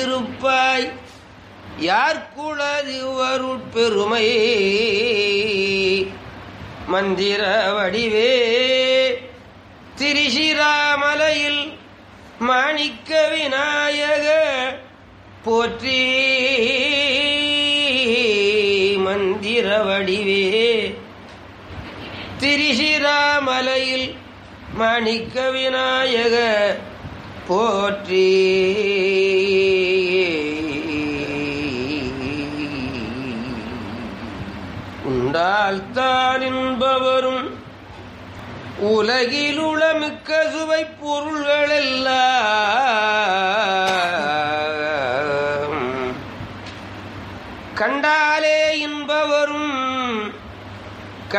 இருப்பாய் யார்குளது வருட்பெருமை மந்திர வடிவே திரிசிராமலையில் மாணிக்க விநாயக போற்றி மந்திர வடிவே திரிசிராமலையில் மாணிக்க விநாயக போற்றி உண்டால் தான் என்பவரும் உலகிலுளமிக்க சுவை பொருள்களெல்லாம்